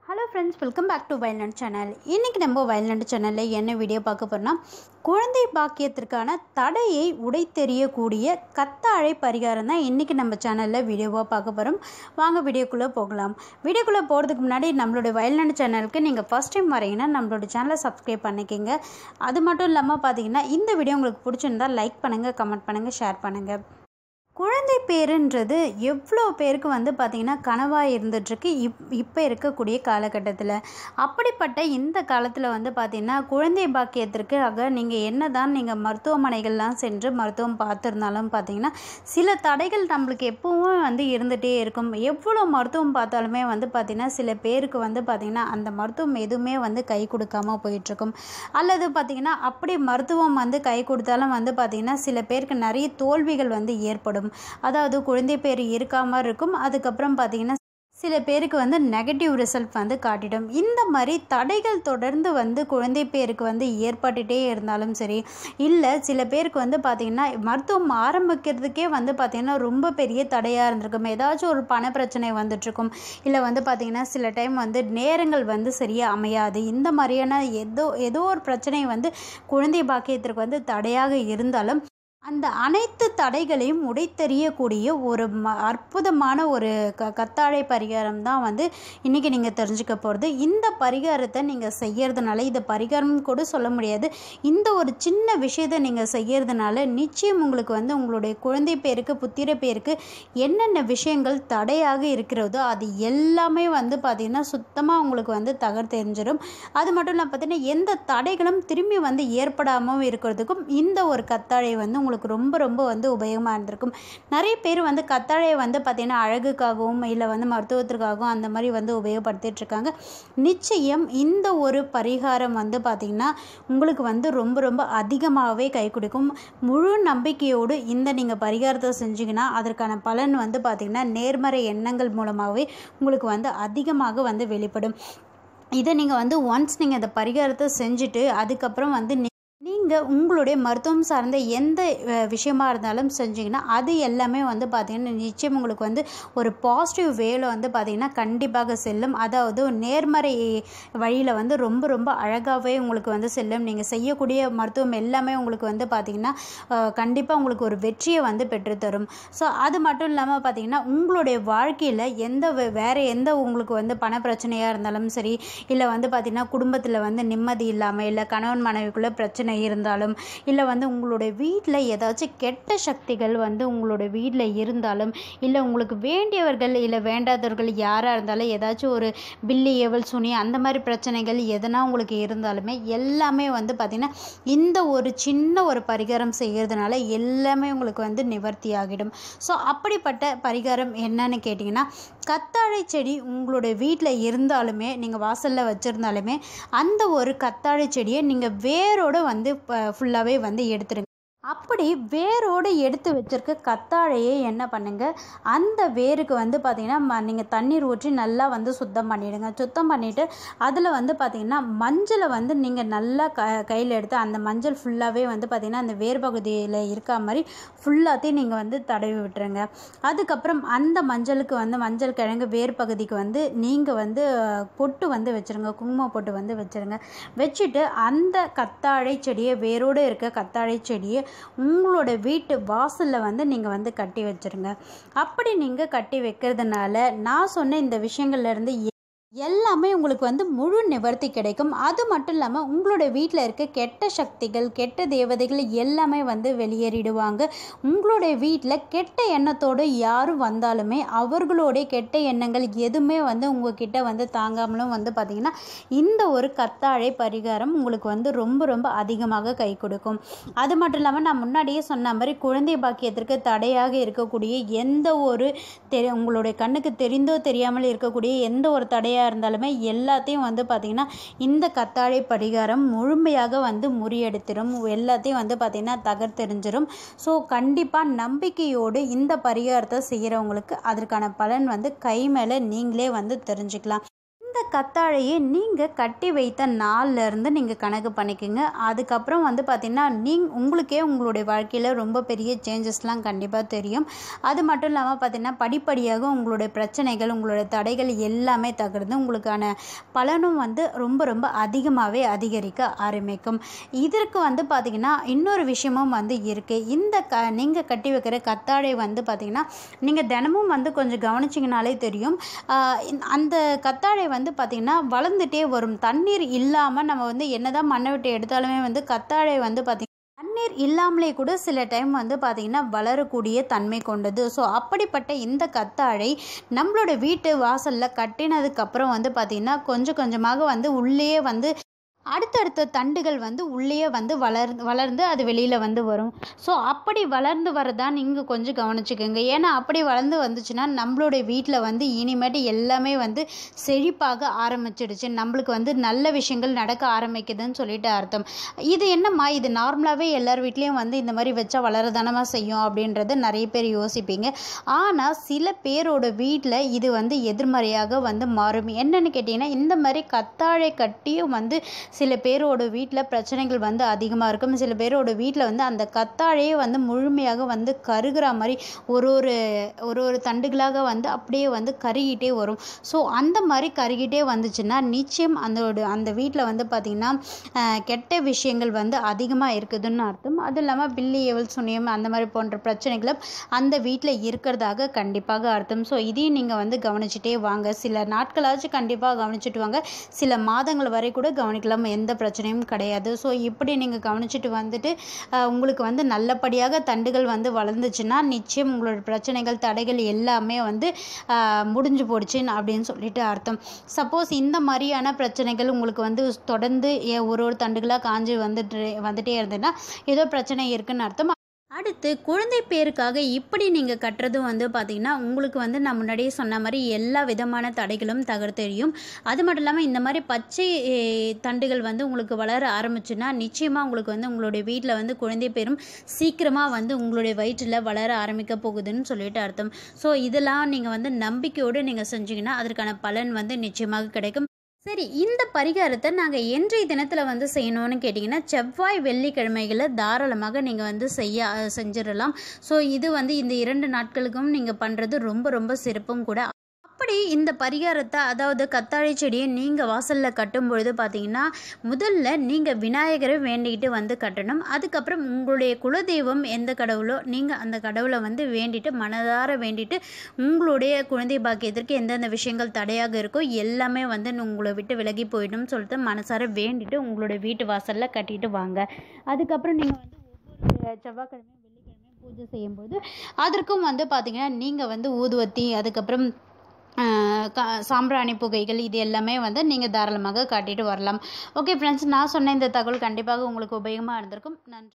hello friends welcome back to Vayalnadu channel இன்றைக்கி நம்ம வயல்நாடு சேனலில் என்ன வீடியோ பார்க்க போகிறோம்னா குழந்தை பாக்கியத்திற்கான தடையை உடைத்தெறியக்கூடிய கத்தாழை பரிகாரம் தான் இன்றைக்கி நம்ம சேனலில் வீடியோவாக பார்க்க போகிறோம் வாங்க வீடியோக்குள்ளே போகலாம் வீடியோக்குள்ளே போகிறதுக்கு முன்னாடி நம்மளுடைய வயல்நாடு சேனலுக்கு நீங்கள் ஃபஸ்ட் டைம் வரீங்கன்னா நம்மளோட சேனலை சப்ஸ்கிரைப் பண்ணிக்கோங்க அது மட்டும் இல்லாமல் பார்த்தீங்கன்னா இந்த வீடியோ உங்களுக்கு பிடிச்சிருந்தா லைக் பண்ணுங்கள் கமெண்ட் பண்ணுங்கள் ஷேர் பண்ணுங்கள் குழந்தை பேருன்றது எவ்வளோ பேருக்கு வந்து பார்த்திங்கன்னா கனவாக இருந்துகிட்ருக்கு இப் இப்போ இருக்கக்கூடிய காலகட்டத்தில் அப்படிப்பட்ட இந்த காலத்தில் வந்து பார்த்திங்கன்னா குழந்தை பாக்கியத்திற்காக நீங்கள் என்ன தான் நீங்கள் மருத்துவமனைகள்லாம் சென்று மருத்துவம் பார்த்துருந்தாலும் பார்த்தீங்கன்னா சில தடைகள் நம்மளுக்கு எப்பவும் வந்து இருந்துகிட்டே இருக்கும் எவ்வளோ மருத்துவம் பார்த்தாலுமே வந்து பார்த்திங்கன்னா சில பேருக்கு வந்து பார்த்திங்கன்னா அந்த மருத்துவம் எதுவுமே வந்து கை கொடுக்காம போயிட்டுருக்கும் அல்லது பார்த்திங்கன்னா அப்படி மருத்துவம் வந்து கை கொடுத்தாலும் வந்து பார்த்திங்கன்னா சில பேருக்கு நிறைய தோல்விகள் வந்து ஏற்படும் அதாவது குழந்தை பேர் இருக்காமல் இருக்கும் அதுக்கப்புறம் பார்த்திங்கன்னா சில பேருக்கு வந்து நெகட்டிவ் ரிசல்ட் வந்து காட்டிடும் இந்த மாதிரி தடைகள் தொடர்ந்து வந்து குழந்தை பேருக்கு வந்து ஏற்பட்டுகிட்டே இருந்தாலும் சரி இல்லை சில பேருக்கு வந்து பார்த்திங்கன்னா மருத்துவம் ஆரம்பிக்கிறதுக்கே வந்து பார்த்திங்கன்னா ரொம்ப பெரிய தடையாக இருந்திருக்கும் ஏதாச்சும் ஒரு பண பிரச்சனை வந்துட்டுருக்கும் இல்லை வந்து பார்த்திங்கன்னா சில டைம் வந்து நேரங்கள் வந்து சரியாக அமையாது இந்த மாதிரியான ஏதோ ஏதோ ஒரு பிரச்சனை வந்து குழந்தை பாக்கியத்திற்கு வந்து தடையாக இருந்தாலும் அந்த அனைத்து தடைகளையும் உடைத்தெறியக்கூடிய ஒரு ம அற்புதமான ஒரு க கத்தாழை பரிகாரம் தான் வந்து இன்றைக்கி நீங்கள் தெரிஞ்சுக்க போகிறது இந்த பரிகாரத்தை நீங்கள் செய்யறதுனால இதை பரிகாரம் கூட சொல்ல முடியாது இந்த ஒரு சின்ன விஷயத்தை நீங்கள் செய்யறதுனால நிச்சயம் உங்களுக்கு வந்து உங்களுடைய குழந்தை பேருக்கு புத்திர பேருக்கு என்னென்ன விஷயங்கள் தடையாக இருக்கிறதோ அது எல்லாமே வந்து பார்த்திங்கன்னா சுத்தமாக உங்களுக்கு வந்து தகர் தெரிஞ்சிடும் அது மட்டும் இல்லாமல் பார்த்திங்கன்னா எந்த தடைகளும் திரும்பி வந்து ஏற்படாமல் இருக்கிறதுக்கும் இந்த ஒரு கத்தாழை வந்து உங்களுக்கு உங்களுக்கு ரொம்ப ரொம்ப வந்து உபயோகமாக இருந்திருக்கும் நிறைய பேர் வந்து கத்தாழையை வந்து பார்த்திங்கன்னா அழகுக்காகவும் இல்லை வந்து மருத்துவத்திற்காகவும் அந்த மாதிரி வந்து உபயோகப்படுத்திகிட்ருக்காங்க நிச்சயம் இந்த ஒரு பரிகாரம் வந்து பார்த்திங்கன்னா உங்களுக்கு வந்து ரொம்ப ரொம்ப அதிகமாகவே கை கொடுக்கும் முழு நம்பிக்கையோடு இந்த நீங்கள் பரிகாரத்தை செஞ்சிங்கன்னா அதற்கான பலன் வந்து பார்த்திங்கன்னா நேர்மறை எண்ணங்கள் மூலமாகவே உங்களுக்கு வந்து அதிகமாக வந்து வெளிப்படும் இதை நீங்கள் வந்து ஒன்ஸ் நீங்கள் இந்த பரிகாரத்தை செஞ்சுட்டு அதுக்கப்புறம் வந்து நீங்கள் உங்களுடைய மருத்துவம் சார்ந்த எந்த விஷயமா இருந்தாலும் செஞ்சிங்கன்னா அது எல்லாமே வந்து பார்த்திங்கன்னா நிச்சயம் உங்களுக்கு வந்து ஒரு பாசிட்டிவ் வேல வந்து பார்த்திங்கன்னா கண்டிப்பாக செல்லும் அதாவது நேர்மறை வழியில் வந்து ரொம்ப ரொம்ப அழகாகவே உங்களுக்கு வந்து செல்லும் நீங்கள் செய்யக்கூடிய மருத்துவம் எல்லாமே உங்களுக்கு வந்து பார்த்திங்கன்னா கண்டிப்பாக உங்களுக்கு ஒரு வெற்றியை வந்து பெற்றுத்தரும் ஸோ அது மட்டும் இல்லாமல் பார்த்திங்கன்னா உங்களுடைய வாழ்க்கையில் எந்த வேறு எந்த உங்களுக்கு வந்து பண பிரச்சனையாக இருந்தாலும் சரி இல்லை வந்து பார்த்திங்கன்னா குடும்பத்தில் வந்து நிம்மதி இல்லாமல் இல்லை கணவன் மனைவிக்குள்ளே பிரச்சனை இருந்தாலும் இல்லை வந்து உங்களுடைய வீட்டில் ஏதாச்சும் கெட்ட சக்திகள் வந்து உங்களுடைய வீட்டில் இருந்தாலும் இல்லை உங்களுக்கு வேண்டியவர்கள் இல்லை வேண்டாதவர்கள் யாராக இருந்தாலும் ஏதாச்சும் ஒரு பில்லி ஏவல் சுனி அந்த மாதிரி பிரச்சனைகள் எதனா உங்களுக்கு இருந்தாலுமே எல்லாமே வந்து பார்த்திங்கன்னா இந்த ஒரு சின்ன ஒரு பரிகாரம் செய்கிறதுனால எல்லாமே உங்களுக்கு வந்து நிவர்த்தி ஆகிடும் ஸோ அப்படிப்பட்ட பரிகாரம் என்னன்னு கேட்டிங்கன்னா கத்தாழை செடி உங்களுடைய வீட்டில் இருந்தாலுமே நீங்கள் வாசலில் வச்சுருந்தாலுமே அந்த ஒரு கத்தாழை செடியை நீங்கள் வேரோடு வந்து ஃபுல்லாகவே வந்து எடுத்துருங்க அப்படி வேரோடு எடுத்து வச்சுருக்க கத்தாழையை என்ன பண்ணுங்கள் அந்த வேருக்கு வந்து பார்த்திங்கன்னா நீங்கள் தண்ணீர் ஊற்றி நல்லா வந்து சுத்தம் பண்ணிவிடுங்க சுத்தம் பண்ணிவிட்டு அதில் வந்து பார்த்திங்கன்னா மஞ்சளை வந்து நீங்கள் நல்லா க கையில் எடுத்து அந்த மஞ்சள் ஃபுல்லாகவே வந்து பார்த்திங்கன்னா அந்த வேர் பகுதியில் இருக்க மாதிரி ஃபுல்லாத்தையும் நீங்கள் வந்து தடவி விட்டுருங்க அதுக்கப்புறம் அந்த மஞ்சளுக்கு வந்து மஞ்சள் கிழங்கு வேர் பகுதிக்கு வந்து நீங்கள் வந்து பொட்டு வந்து வச்சுருங்க குங்குமம் பொட்டு வந்து வச்சுருங்க வச்சுட்டு அந்த கத்தாழை செடியை வேரோடு இருக்க கத்தாழை செடியை உங்களோட வீட்டு வாசலில் வந்து நீங்கள் வந்து கட்டி வச்சுருங்க அப்படி நீங்கள் கட்டி வைக்கிறதுனால நான் சொன்ன இந்த விஷயங்கள்லேருந்து எல்லாமே உங்களுக்கு வந்து முழு நிவர்த்தி கிடைக்கும் அது மட்டும் இல்லாமல் உங்களுடைய வீட்டில் இருக்க கெட்ட சக்திகள் கெட்ட தேவதைகள் எல்லாமே வந்து வெளியேறிடுவாங்க உங்களுடைய வீட்டில் கெட்ட எண்ணத்தோடு யாரும் வந்தாலுமே அவர்களுடைய கெட்ட எண்ணங்கள் எதுவுமே வந்து உங்ககிட்ட வந்து தாங்காமலும் வந்து பார்த்திங்கன்னா இந்த ஒரு கத்தாழை பரிகாரம் உங்களுக்கு வந்து ரொம்ப ரொம்ப அதிகமாக கை கொடுக்கும் அது மட்டும் இல்லாமல் நான் முன்னாடியே சொன்ன மாதிரி குழந்தை பாக்கியத்திற்கு தடையாக இருக்கக்கூடிய எந்த ஒரு தெரி உங்களுடைய கண்ணுக்கு தெரிந்தோ தெரியாமல் இருக்கக்கூடிய எந்த ஒரு தடையாக எதுவாக இருந்தாலுமே எல்லாத்தையும் வந்து பார்த்திங்கன்னா இந்த கத்தாழை பரிகாரம் முழுமையாக வந்து முறியடித்திடும் எல்லாத்தையும் வந்து பார்த்திங்கன்னா தகர்த்தெறிஞ்சிடும் ஸோ கண்டிப்பாக நம்பிக்கையோடு இந்த பரிகாரத்தை செய்கிறவங்களுக்கு அதற்கான பலன் வந்து கை மேலே நீங்களே வந்து தெரிஞ்சுக்கலாம் இந்த கத்தாழையை நீங்கள் கட்டி வைத்த நாள்ல இருந்து நீங்கள் கணக்கு பண்ணிக்கோங்க அதுக்கப்புறம் வந்து பார்த்திங்கன்னா நீங் உங்களுக்கே உங்களுடைய வாழ்க்கையில் ரொம்ப பெரிய சேஞ்சஸ்லாம் கண்டிப்பாக தெரியும் அது மட்டும் இல்லாமல் பார்த்திங்கன்னா படிப்படியாக உங்களுடைய பிரச்சனைகள் உங்களுடைய தடைகள் எல்லாமே தகர்ந்து உங்களுக்கான பலனும் வந்து ரொம்ப ரொம்ப அதிகமாகவே அதிகரிக்க ஆரம்பிக்கும் இதற்கு வந்து பார்த்திங்கன்னா இன்னொரு விஷயமும் வந்து இருக்குது இந்த க நீங்கள் கட்டி வைக்கிற கத்தாழை வந்து பார்த்திங்கன்னா நீங்கள் தினமும் வந்து கொஞ்சம் கவனிச்சிங்கனாலே தெரியும் ஆஹ் இந்த- அந்த கத்தாழை வந்து பார்த்திங்கன்னா வளர்ந்துட்டே வரும் தண்ணீர் இல்லாமல் நம்ம வந்து என்னதான் மண்ணை விட்டு எடுத்தாலுமே வந்து கத்தாழை வந்து பார்த்திங்கன்னா தண்ணீர் இல்லாமலே கூட சில டைம் வந்து பார்த்திங்கன்னா வளரக்கூடிய தன்மை கொண்டது ஸோ அப்படிப்பட்ட இந்த கத்தாழை நம்மளோட வீட்டு வாசலில் கட்டினதுக்கப்புறம் வந்து பார்த்திங்கன்னா கொஞ்சம் கொஞ்சமாக வந்து உள்ளேயே வந்து அடுத்தடுத்த தண்டுகள் வந்து உள்ளேயே வந்து வளர் வளர்ந்து அது வெளியில் வந்து வரும் ஸோ அப்படி வளர்ந்து வரதா நீங்கள் கொஞ்சம் கவனிச்சுக்கோங்க ஏன்னா அப்படி வளர்ந்து வந்துச்சுன்னா நம்மளுடைய வீட்டில் வந்து இனிமேட்டு எல்லாமே வந்து செழிப்பாக ஆரம்பிச்சிடுச்சு நம்மளுக்கு வந்து நல்ல விஷயங்கள் நடக்க ஆரம்பிக்குதுன்னு சொல்லிட்டு அர்த்தம் இது என்னம்மா இது நார்மலாகவே எல்லார் வீட்லேயும் வந்து இந்த மாதிரி வச்சா வளரதானமா செய்யும் அப்படின்றத நிறைய பேர் யோசிப்பீங்க ஆனால் சில பேரோட வீட்டில் இது வந்து எதிர்மறையாக வந்து மாறும் என்னன்னு கேட்டிங்கன்னா இந்த மாதிரி கத்தாழை கட்டியும் வந்து சில பேரோட வீட்டில் பிரச்சனைகள் வந்து அதிகமாக இருக்கும் சில பேரோட வீட்டில் வந்து அந்த கத்தாழையே வந்து முழுமையாக வந்து கருகிற மாதிரி ஒரு ஒரு ஒரு ஒரு தண்டுகளாக வந்து அப்படியே வந்து கருகிட்டே வரும் ஸோ அந்த மாதிரி கருகிட்டே வந்துச்சுன்னா நிச்சயம் அந்த அந்த வீட்டில் வந்து பார்த்திங்கன்னா அஹ், கெட்ட விஷயங்கள் வந்து அதிகமாக இருக்குதுன்னு அர்த்தம் அதுவும் இல்லாமல் பில்லி ஏவல் சுனியம் அந்த மாதிரி போன்ற பிரச்சனைகளும் அந்த வீட்டில் இருக்கிறதாக கண்டிப்பாக அர்த்தம் ஸோ இதையும் நீங்கள் வந்து கவனிச்சுட்டே வாங்க சில நாட்களாச்சும் கண்டிப்பாக கவனிச்சுட்டு வாங்க சில மாதங்கள் வரை கூட கவனிக்கலாம் எந்த பிரச்சனையும் கிடையாது ஸோ இப்படி நீங்கள் கவனிச்சுட்டு வந்துட்டு அஹ், உங்களுக்கு வந்து நல்லபடியாக தண்டுகள் வந்து வளர்ந்துச்சுன்னா நிச்சயம் உங்களோட பிரச்சனைகள் தடைகள் எல்லாமே வந்து அஹ், முடிஞ்சு போடுச்சுன்னு அப்படின்னு சொல்லிட்டு அர்த்தம் சப்போஸ் இந்த மாதிரியான பிரச்சனைகள் உங்களுக்கு வந்து தொடர்ந்து ஏ- ஒரு ஒரு தண்டுகளாக காஞ்சு வந்துட்டு வந்துட்டே இருந்ததுன்னா ஏதோ பிரச்சனை இருக்குன்னு அர்த்தம் அடுத்து குழந்தை பேருக்காக இப்படி நீங்கள் கட்டுறதும் வந்து பார்த்திங்கன்னா உங்களுக்கு வந்து நான் முன்னாடியே சொன்ன மாதிரி எல்லா விதமான தடைகளும் தகர்த்தெறியும் அது மட்டும் இல்லாமல் இந்த மாதிரி பச்சை ஏ, தண்டுகள் வந்து உங்களுக்கு வளர ஆரம்பிச்சுன்னா நிச்சயமாக உங்களுக்கு வந்து உங்களுடைய வீட்டில் வந்து குழந்தை பேரும் சீக்கிரமாக வந்து உங்களுடைய வயிற்றில் வளர ஆரம்பிக்க போகுதுன்னு சொல்லிட்டு அர்த்தம் ஸோ இதெல்லாம் நீங்கள் வந்து நம்பிக்கையோடு நீங்கள் செஞ்சீங்கன்னா அதற்கான பலன் வந்து நிச்சயமாக கிடைக்கும் சரி இந்த பரிகாரத்தை நாங்கள் இன்றைய தினத்தில் வந்து செய்யணும்னு கேட்டிங்கன்னா செவ்வாய் வெள்ளிக்கிழமைகளில் தாராளமாக நீங்கள் வந்து செய்ய அஹ், செஞ்சிடலாம் ஸோ இது வந்து இந்த இரண்டு நாட்களுக்கும் நீங்கள் பண்ணுறது ரொம்ப ரொம்ப சிறப்பும் கூட அப்படி இந்த பரிகாரத்தை அதாவது கத்தாழை செடியை நீங்கள் வாசலில் கட்டும் பொழுது பார்த்தீங்கன்னா முதல்ல நீங்கள் விநாயகரை வேண்டிக்கிட்டு வந்து கட்டணும் அதுக்கப்புறம் உங்களுடைய குலதெய்வம் எந்த கடவுளோ நீங்கள் அந்த கடவுளை வந்து வேண்டிட்டு மனதார வேண்டிட்டு உங்களுடைய குழந்தை பாக்கியத்திற்கு எந்தெந்த விஷயங்கள் தடையாக இருக்கோ எல்லாமே வந்து உங்களை விட்டு விலகி போயிடும்னு சொல்லிட்டு மனசார வேண்டிட்டு உங்களுடைய வீட்டு வாசலில் கட்டிட்டு வாங்க அதுக்கப்புறம் நீங்கள் வந்து ஒவ்வொரு செவ்வாய்க்கிழமையும் வெள்ளிக்கிழமையும் பூஜை செய்யும்போது அதற்கும் வந்து பார்த்தீங்கன்னா நீங்கள் வந்து ஊதுவத்தி அதுக்கப்புறம் ஆஹ் கா சாம்பிராணி புகைகள் இது எல்லாமே வந்து நீங்கள் தாராளமாக காட்டிட்டு வரலாம் ஓகே ஃப்ரெண்ட்ஸ் நான் சொன்ன இந்த தகவல் கண்டிப்பாக உங்களுக்கு உபயோகமாக இருந்திருக்கும் நன்றி